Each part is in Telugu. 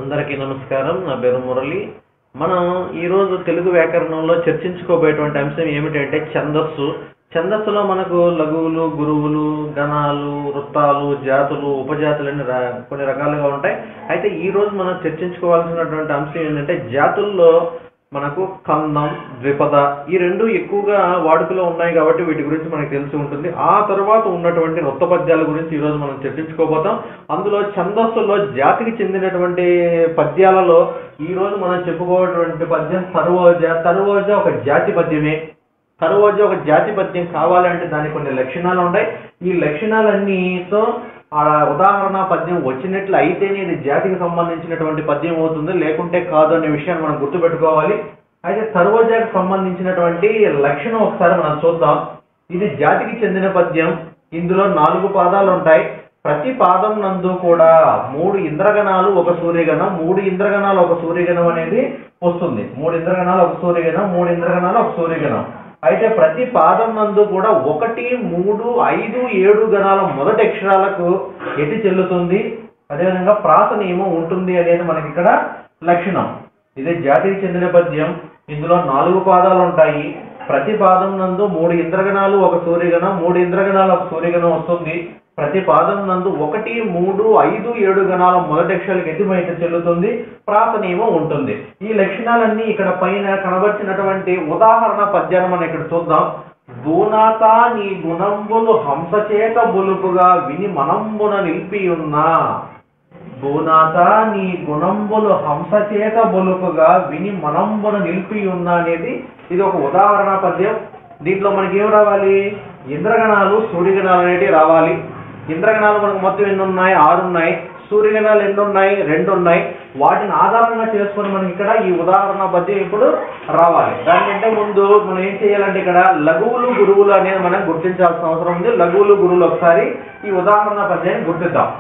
అందరికీ నమస్కారం నా పేరు మురళి మనం ఈరోజు తెలుగు వ్యాకరణంలో చర్చించుకోబోయేటువంటి అంశం ఏమిటంటే ఛందస్సు ఛందస్సులో మనకు లఘువులు గురువులు గణాలు వృత్తాలు జాతులు ఉపజాతులు అని రా- కొన్ని రకాలుగా ఉంటాయి అయితే ఈ రోజు మనం చర్చించుకోవాల్సినటువంటి అంశం ఏంటంటే జాతుల్లో మనకు కందం ద్విపద ఈ రెండు ఎక్కువగా వాడుకలో ఉన్నాయి కాబట్టి వీటి గురించి మనకు తెలిసి ఉంటుంది ఆ తర్వాత ఉన్నటువంటి వృత్త పద్యాల గురించి ఈ రోజు మనం చర్చించుకోబోతాం అందులో ఛందస్సులో జాతికి చెందినటువంటి పద్యాలలో ఈ రోజు మనం చెప్పుకోవటువంటి పద్యం తరువోజ తరువోజ ఒక జాతి పద్యమే తరువోజ ఒక జాతి పద్యం కావాలంటే దానికి కొన్ని లక్షణాలు ఉంటాయి ఈ లక్షణాలన్నీతో ఆ ఉదాహరణ పద్యం వచ్చినట్లు అయితేనే ఇది జాతికి సంబంధించినటువంటి పద్యం అవుతుంది లేకుంటే కాదు అనే విషయాన్ని మనం గుర్తుపెట్టుకోవాలి అయితే తరువజాకి సంబంధించినటువంటి లక్షణం ఒకసారి మనం చూద్దాం ఇది జాతికి చెందిన పద్యం ఇందులో నాలుగు పాదాలు ఉంటాయి ప్రతి పాదం నందు కూడా మూడు ఇంద్రగణాలు ఒక సూర్యగణం మూడు ఇంద్రగణాలు ఒక సూర్యగణం అనేది వస్తుంది మూడు ఇంద్రగణాలు ఒక సూర్యగణం మూడు ఇంద్రగణాలు ఒక సూర్యగణం అయితే ప్రతి పాదం నందు కూడా ఒకటి మూడు ఐదు ఏడు గణాల మొదటి అక్షరాలకు ఎటు చెల్లుతుంది అదేవిధంగా ప్రాస నియమం ఉంటుంది అనేది మనకి ఇక్కడ లక్షణం ఇది జాతికి చెందిన పద్యం ఇందులో నాలుగు పాదాలు ఉంటాయి ప్రతి పాదం నందు మూడు ఇంద్రగణాలు ఒక సూర్యగణం మూడు ఇంద్రగణాలు ఒక సూర్యగణం వస్తుంది ప్రతి పాదం నందు ఒకటి మూడు ఐదు ఏడు గణాల మొదటి అక్షరాలకు ఎటువైపు చెల్లుతుంది ప్రాస నియమం ఉంటుంది ఈ లక్షణాలన్నీ ఇక్కడ పైన కనబర్చినటువంటి ఉదాహరణ పద్యాన్ని మనం ఇక్కడ చూద్దాం దూనాత నీ గుణంబులు హంసచేత బులుపుగా విని మనంబున నిలిపియున్నా భూనాథ నీ గుణంబులు హంసచేత బొలుపుగా విని మనంబున నిలిపి ఉన్నా అనేది ఇది ఒక ఉదాహరణ పద్యం దీంట్లో మనకి ఏం రావాలి ఇంద్రగణాలు సూర్యగణాలు అనేటివి రావాలి ఇంద్రగణాలు మనకు మొత్తం ఎన్ని ఉన్నాయి ఆరు ఉన్నాయి సూర్యగణాలు ఎన్ని ఉన్నాయి రెండు ఉన్నాయి వాటిని ఆధారంగా చేసుకొని మనకి ఇక్కడ ఈ ఉదాహరణ పద్యం ఇప్పుడు రావాలి దానికంటే ముందు మనం ఏం చేయాలంటే ఇక్కడ లఘువులు గురువులు అనేది మనం గుర్తించాల్సిన అవసరం ఉంది లఘువులు గురువులు ఒకసారి ఈ ఉదాహరణ పద్యాన్ని గుర్తిద్దాం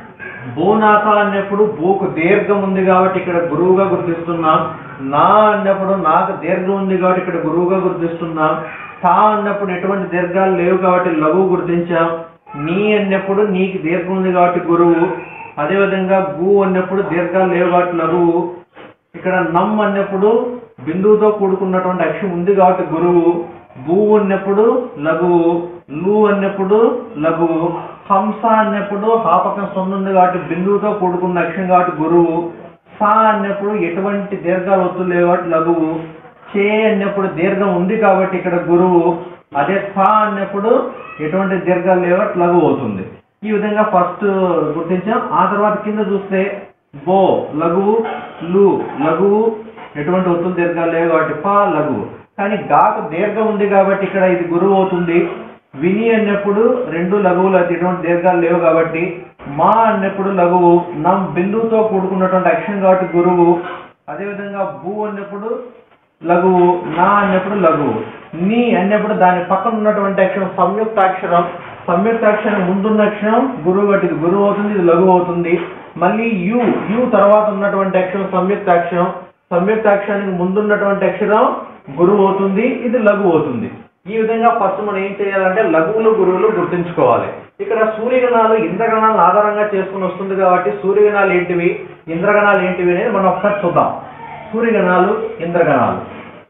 భూనాథ అన్నప్పుడు భూకు దీర్ఘం ఉంది కాబట్టి ఇక్కడ గురువుగా గుర్తిస్తున్నాం నా అన్నప్పుడు నాకు దీర్ఘం ఉంది కాబట్టి ఇక్కడ గురువుగా గుర్తిస్తున్నాం తా అన్నప్పుడు ఎటువంటి దీర్ఘాలు లేవు కాబట్టి లఘువు గుర్తించాం నీ అన్నప్పుడు నీకు దీర్ఘం ఉంది కాబట్టి గురువు అదేవిధంగా గు అన్నప్పుడు దీర్ఘాలు లేవు కాబట్టి లఘువు ఇక్కడ నమ్ అన్నప్పుడు బిందువుతో కూడుకున్నటువంటి అక్షరం ఉంది కాబట్టి గురువు భూ అన్నప్పుడు లఘువు లు అన్నప్పుడు లఘువు హంస అన్నప్పుడు హాపకం సొంత ఉంది కాబట్టి బిందువుతో కూడుకున్న అక్షరం కాబట్టి గురువు సా అన్నప్పుడు ఎటువంటి దీర్ఘాలు వద్దు లేవు కాబట్టి లఘువు చే అన్నప్పుడు దీర్ఘం ఉంది కాబట్టి ఇక్కడ గురువు అదే థా అన్నప్పుడు ఎటువంటి దీర్ఘాలు లేవు కాబట్టి లఘువు అవుతుంది ఈ విధంగా ఫస్ట్ గుర్తించాం ఆ తర్వాత కింద చూస్తే బో లఘువు లు లఘువు ఎటువంటి ఒత్తులు దీర్ఘాలు లేవు కాబట్టి పా లఘువు కానీ గాకు దీర్ఘం ఉంది కాబట్టి ఇక్కడ ఇది గురువు అవుతుంది విని అన్నప్పుడు రెండు లఘువులు అయితే ఎటువంటి దీర్ఘాలు లేవు కాబట్టి మా అన్నప్పుడు లఘువు నమ్ బిందువుతో కూడుకున్నటువంటి అక్షరం కాబట్టి గురువు అదేవిధంగా భూ అన్నప్పుడు లఘువు నా అన్నప్పుడు లఘువు నీ అన్నప్పుడు దాని పక్కన ఉన్నటువంటి అక్షరం సంయుక్తాక్షరం సంయుక్తాక్షరం ముందున్న అక్షరం గురువు కాబట్టి ఇది గురువు అవుతుంది ఇది లఘువు అవుతుంది మళ్ళీ యు యు తర్వాత ఉన్నటువంటి అక్షరం సంయుక్తాక్షరం సంయుక్తాక్షరానికి ముందున్నటువంటి అక్షరం గురువు అవుతుంది ఇది లఘువు అవుతుంది ఈ విధంగా ఫస్ట్ మనం ఏం చేయాలంటే లఘువులు గురువులు గుర్తుంచుకోవాలి ఇక్కడ సూర్యగణాలు ఇంద్రగణాలను ఆధారంగా చేసుకుని వస్తుంది కాబట్టి సూర్యగణాలు ఏంటివి ఇంద్రగణాలు ఏంటివి అనేది మనం ఒకసారి చూద్దాం సూర్యగణాలు ఇంద్రగణాలు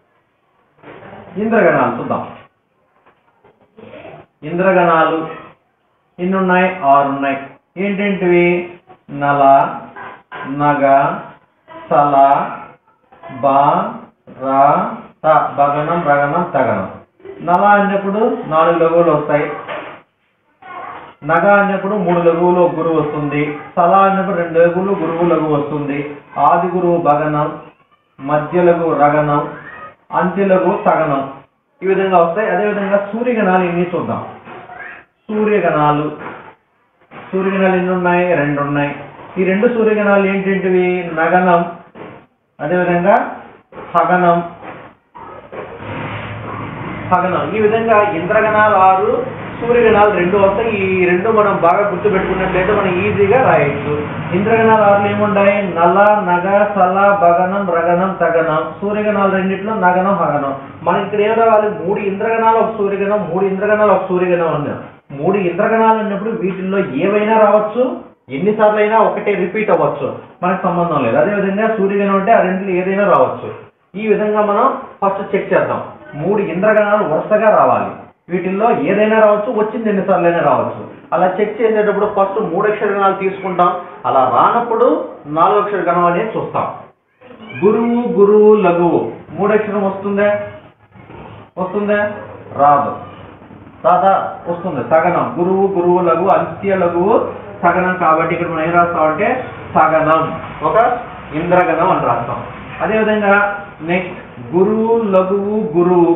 ఇంద్రగణాలు చూద్దాం ఇంద్రగణాలు ఎన్ని ఉన్నాయి ఆరు ఉన్నాయి ఏంటేంటివి నల నగ సల బా రా త బగనం రగనం తగనం నల అన్నప్పుడు నాలుగు లఘువులు వస్తాయి నగ అన్నప్పుడు మూడు లఘువులు ఒక గురువు వస్తుంది సల అన్నప్పుడు రెండు లఘువులు గురువు లఘువు వస్తుంది ఆది గురువు భగనం మధ్య లఘువు రగనం అంత్య లఘువు తగనం ఈ విధంగా వస్తాయి అదేవిధంగా సూర్యగణాలు ఇన్ని చూద్దాం సూర్యగణాలు సూర్యగణాలు ఎన్ని ఉన్నాయి రెండు ఉన్నాయి ఈ రెండు సూర్యగణాలు ఏంటంటివి నగనం అదేవిధంగా హగనం హగనం ఈ విధంగా ఇంద్రగణాలు ఆరు సూర్యగణాలు రెండు వస్తాయి ఈ రెండు మనం బాగా గుర్తు పెట్టుకున్నట్లయితే మనం ఈజీగా రాయొచ్చు ఇంద్రగణాలు ఆరులు ఏముంటాయి నల నగ సల భగనం రగనం తగనం సూర్యగణాలు రెండిట్లో నగనం హగనం మనకి ఇక్కడ ఏం రావాలి మూడు ఇంద్రగణాలు ఒక సూర్యగణం మూడు ఇంద్రగణాలు ఒక సూర్యగణం అన్నాం మూడు ఇంద్రగణాలు అన్నప్పుడు వీటిల్లో ఏవైనా రావచ్చు ఎన్నిసార్లు అయినా ఒకటే రిపీట్ అవ్వచ్చు మనకు సంబంధం లేదు అదేవిధంగా సూర్యగణం అంటే ఆ రెండింటిలో ఏదైనా రావచ్చు ఈ విధంగా మనం ఫస్ట్ చెక్ చేద్దాం మూడు ఇంద్రగణాలు వరుసగా రావాలి వీటిల్లో ఏదైనా రావచ్చు వచ్చింది ఎన్నిసార్లు అయినా రావచ్చు అలా చెక్ చేసేటప్పుడు ఫస్ట్ మూడు అక్షర గణాలు తీసుకుంటాం అలా రానప్పుడు నాలుగు అక్షర గణం అనేది చూస్తాం గురువు గురువు లఘువు మూడక్షరం వస్తుందా వస్తుందా రాదు రాదా వస్తుంది సగనం గురువు గురువు లఘువు అంత్య లఘువు సగనం కాబట్టి ఇక్కడ మనం ఏం రాస్తామంటే సగనం ఒక ఇంద్రగణం అని రాస్తాం అదేవిధంగా నెక్స్ట్ గురువు లఘువు గురువు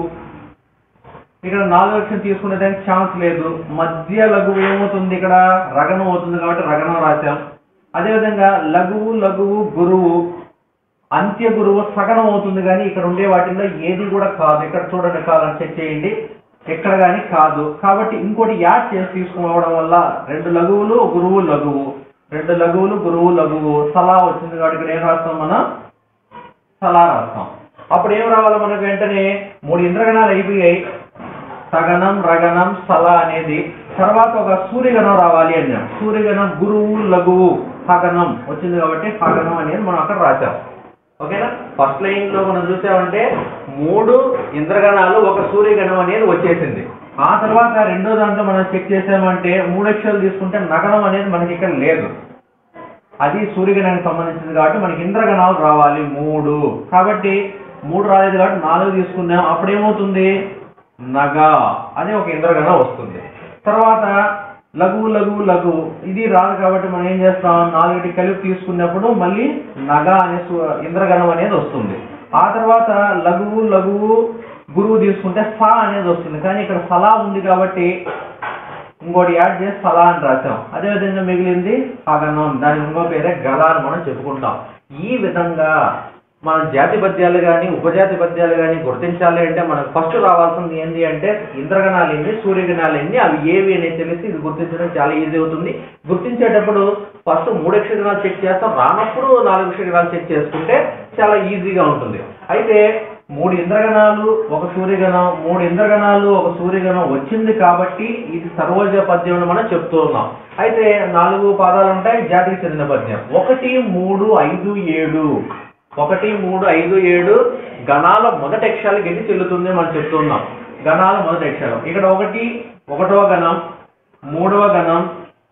ఇక్కడ నాలుగు అక్షరం తీసుకునే దానికి ఛాన్స్ లేదు మధ్య లఘువు ఏమవుతుంది ఇక్కడ రగనం అవుతుంది కాబట్టి రగనం రాశాం అదేవిధంగా లఘువు లఘువు గురువు అంత్య గురువు సగనం అవుతుంది కానీ ఇక్కడ ఉండే వాటిల్లో ఏది కూడా కాదు ఇక్కడ చూడండి కాదని చెక్ చేయండి ఎక్కడ కానీ కాదు కాబట్టి ఇంకోటి యాడ్ చేసి తీసుకోవడం వల్ల రెండు లఘువులు గురువు లఘువు రెండు లఘువులు గురువు లఘువు సలా వచ్చింది కాబట్టి ఇక్కడ ఏం రాస్తాం మనం సలా రాస్తాం అప్పుడు ఏం రావాలి మనకు వెంటనే మూడు ఇంద్రగణాలు అయిపోయాయి సగనం రగనం సల అనేది తర్వాత ఒక సూర్యగణం రావాలి అన్నాం సూర్యగణం గురువు లఘువు సగనం వచ్చింది కాబట్టి సగనం అనేది మనం అక్కడ రాశాం ఓకేనా ఫస్ట్ లైన్ లో మనం చూసామంటే మూడు ఇంద్రగణాలు ఒక సూర్యగణం అనేది వచ్చేసింది ఆ తర్వాత రెండో దాంట్లో మనం చెక్ చేసామంటే మూడు అక్షరాలు తీసుకుంటే నగరం అనేది మనకి ఇక్కడ లేదు అది సూర్యగణానికి సంబంధించింది కాబట్టి మనకి ఇంద్రగణాలు రావాలి మూడు కాబట్టి మూడు రాలేదు కాబట్టి నాలుగు తీసుకున్నాం అప్పుడు ఏమవుతుంది నగ అనే ఒక ఇంద్రగణం వస్తుంది తర్వాత లఘువు లఘువు లఘువు ఇది రాదు కాబట్టి మనం ఏం చేస్తాం నాలుగిటి కలిపి తీసుకున్నప్పుడు మళ్ళీ నగ అనే సు- ఇంద్రగణం అనేది వస్తుంది ఆ తర్వాత లఘువు లఘువు గురువు తీసుకుంటే స అనేది వస్తుంది కానీ ఇక్కడ సలా ఉంది కాబట్టి ఇంకోటి యాడ్ చేసి సలా అని రాసాం అదేవిధంగా మిగిలింది సగనం దాని ఇంకో పేరే గల అని మనం చెప్పుకుంటాం ఈ విధంగా మనం జాతి పద్యాలు కానీ ఉపజాతి పద్యాలు కానీ గుర్తించాలి అంటే మనకు ఫస్ట్ రావాల్సింది ఏంటి అంటే ఇంద్రగణాలు ఏంటి సూర్యగణాలు ఏంటి అవి ఏవి అనేది తెలిసి ఇది గుర్తించడం చాలా ఈజీ అవుతుంది గుర్తించేటప్పుడు ఫస్ట్ మూడు అక్షరగణాలు చెక్ చేస్తాం రానప్పుడు నాలుగు అక్షరగణాలు చెక్ చేసుకుంటే చాలా ఈజీగా ఉంటుంది అయితే మూడు ఇంద్రగణాలు ఒక సూర్యగణం మూడు ఇంద్రగణాలు ఒక సూర్యగణం వచ్చింది కాబట్టి ఇది సర్వజ పద్యం అని మనం చెప్తూ ఉన్నాం అయితే నాలుగు పాదాలు ఉంటాయి జాతికి చెందిన పద్యం ఒకటి మూడు ఐదు ఏడు ఒకటి మూడు ఐదు ఏడు గణాల మొదటి అక్షరాలకు ఎన్ని చెల్లుతుంది మనం చెప్తున్నాం గణాల మొదటి అక్షరం ఇక్కడ ఒకటి ఒకటవ గణం మూడవ గణం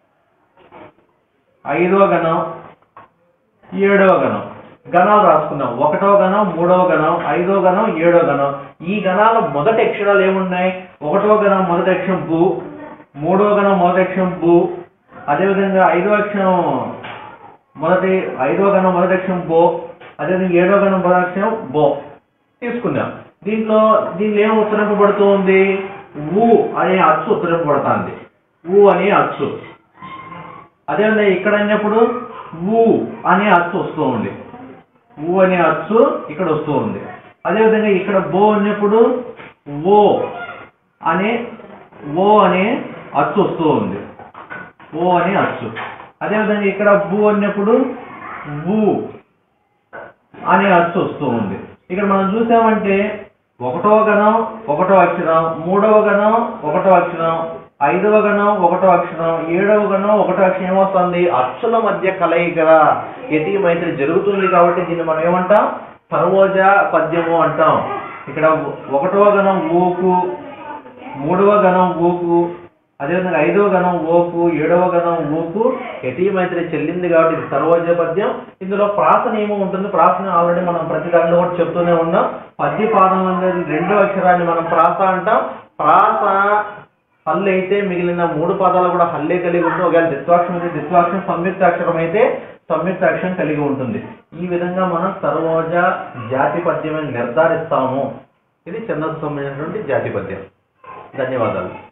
ఐదవ గణం ఏడవ గణం గణాలు రాసుకున్నాం ఒకటవ గణం మూడవ గణం ఐదవ గణం ఏడవ గణం ఈ గణాల మొదటి అక్షరాలు ఏమున్నాయి ఒకటవ గణం మొదటి అక్షరం బు మూడవ గణం మొదటి అక్షరం బు అదేవిధంగా ఐదవ అక్షరం మొదటి ఐదవ గణం మొదటి అక్షరం బో అదేవిధంగా ఏడవ గణం మొదటి అక్షరం బో తీసుకున్నాం దీంట్లో దీనిలో ఏం ఉత్తరింపబడుతుంది ఊ అనే అచ్చు ఉత్తరింపబడుతుంది ఊ అనే అచ్చు అదేవిధంగా ఇక్కడ అన్నప్పుడు ఊ అనే అచ్చు వస్తూ ఉంది ఊ అనే అచ్చు ఇక్కడ వస్తూ ఉంది అదేవిధంగా ఇక్కడ బో అన్నప్పుడు ఓ అనే ఓ అనే అచ్చు వస్తూ ఉంది ఓ అనే అచ్చు అదేవిధంగా ఇక్కడ బు అన్నప్పుడు ఊ అనే అచ్చు వస్తూ ఉంది ఇక్కడ మనం చూసామంటే ఒకటవ గణం ఒకటో అక్షరం మూడవ గణం ఒకటో అక్షరం ఐదవ గణం ఒకటో అక్షరం ఏడవ గణం ఒకటో అక్షరం ఏమొస్తుంది అచ్చుల మధ్య కలయిక యతి మైత్రి జరుగుతుంది కాబట్టి దీన్ని మనం ఏమంటాం సర్వోజ పద్యము అంటాం ఇక్కడ ఒకటవ గణం ఓకు మూడవ గణం ఓకు అదేవిధంగా ఐదవ గణం ఓకు ఏడవ గణం ఊకు యతి మైత్రి చెల్లింది కాబట్టి ఇది సర్వోజ పద్యం ఇందులో ప్రాస నియమం ఉంటుంది ప్రాసని ఆల్రెడీ మనం ప్రతి దాంట్లో కూడా చెప్తూనే ఉన్నాం పద్య పాదం అనేది రెండో అక్షరాన్ని మనం ప్రాస అంటాం ప్రాస హల్లు అయితే మిగిలిన మూడు పదాలు కూడా హల్లే కలిగి ఉంటుంది ఒకవేళ దిత్వాక్షరం అయితే దిత్వాక్షరం సంయుక్త అక్షరం అయితే సంయుక్త అక్షరం కలిగి ఉంటుంది ఈ విధంగా మనం సర్వోజ జాతి పద్యమని నిర్ధారిస్తాము ఇది ఛందస్సు సంబంధించినటువంటి జాతి పద్యం ధన్యవాదాలు